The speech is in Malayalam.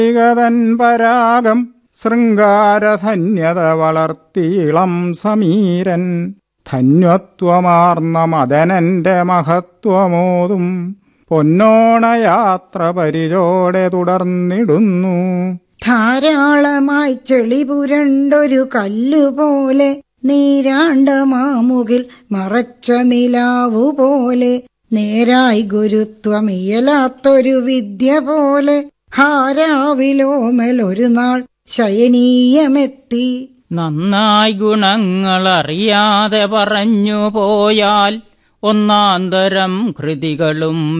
ികതൻ പരാഗം ശൃംഗാരധന്യത വളർത്തിയിളം സമീരൻ ധന്യത്വമാർന്ന മദനന്റെ മഹത്വമോതും പൊന്നോണയാത്ര പരിചോടെ തുടർന്നിടുന്നു ധാരാളമായി ചെളി പുരണ്ടൊരു കല്ലുപോലെ നീരാണ്ട മാമുകിൽ മറച്ച നിലാവു പോലെ നേരായി ഗുരുത്വമിയലാത്തൊരു വിദ്യ പോലെ ഹാരാവിലോമൽ ഒരു നാൾ ശയനീയമെത്തി നന്നായി ഗുണങ്ങളറിയാതെ പറഞ്ഞു പോയാൽ ഒന്നാന്തരം കൃതികളും